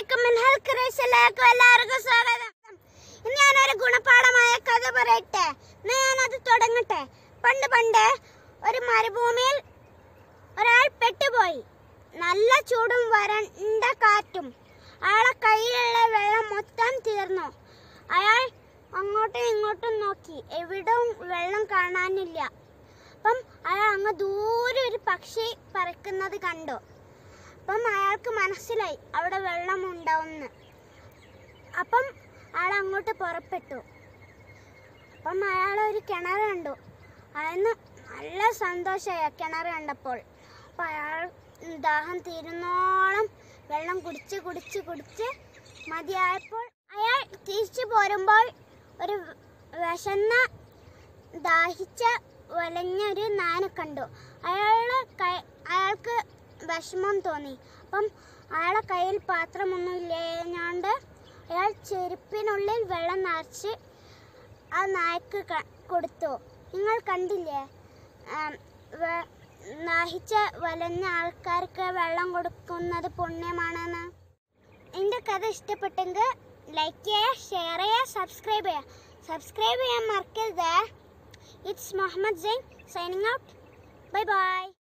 അലൈക്കും മിൻഹൽ ഖുറൈശിലേക്ക് എല്ലാവർക്കും സ്വാഗതം ഇന്ന് ഞാനൊരു ഗുണപാഠമായ കഥ പറയട്ടെ എന്നാ ഞാനത് തുടങ്ങട്ടെ പണ്ട് പണ്ട് ഒരു മരുഭൂമിയിൽ ഒരാൾ പെട്ടുപോയി നല്ല ചൂടും വരണ്ട കാറ്റും അയാളെ കയ്യിലുള്ള വെള്ളം മൊത്തം തീർന്നു അയാൾ അങ്ങോട്ടും ഇങ്ങോട്ടും നോക്കി എവിടെയും വെള്ളം കാണാനില്ല അപ്പം അയാൾ അങ്ങ് ദൂരെ ഒരു പക്ഷി പറക്കുന്നത് കണ്ടു അപ്പം അയാൾക്ക് മനസ്സിലായി അവിടെ വെള്ളം ഉണ്ടാവുമെന്ന് അപ്പം അയാൾ അങ്ങോട്ട് പുറപ്പെട്ടു അപ്പം അയാൾ ഒരു കിണർ കണ്ടു അയാളിന് നല്ല സന്തോഷമായി ആ കിണർ കണ്ടപ്പോൾ അപ്പം അയാൾ ദാഹം തീരുന്നോളം വെള്ളം കുടിച്ച് കുടിച്ച് കുടിച്ച് മതിയായപ്പോൾ അയാൾ തിരിച്ചു പോരുമ്പോൾ ഒരു വിശന്ന ദാഹിച്ച വലഞ്ഞൊരു നാന കണ്ടു അയാളെ കൈ അയാൾക്ക് വിഷമം തോന്നി അപ്പം അയാളെ കയ്യിൽ പാത്രമൊന്നും ഇല്ലാഞ്ഞോണ്ട് അയാൾ ചെരുപ്പിനുള്ളിൽ വെള്ളം നിറച്ച് ആ നായക്ക് ക- കൊടുത്തു നിങ്ങൾ കണ്ടില്ലേ ആം, വെ- ദാഹിച്ച വലഞ്ഞ ആൾക്കാർക്ക് വെള്ളം കൊടുക്കുന്നത് പുണ്യമാണെന്ന് എൻ്റെ കഥ ഇഷ്ടപ്പെട്ടെങ്കിൽ ലൈക്ക് ചെയ്യുക ഷെയർ ചെയ്യുക സബ്സ്ക്രൈബ് ചെയ്യുക സബ്സ്ക്രൈബ് ചെയ്യാൻ മറക്കരുത് it's Muhammad sign signing out bye by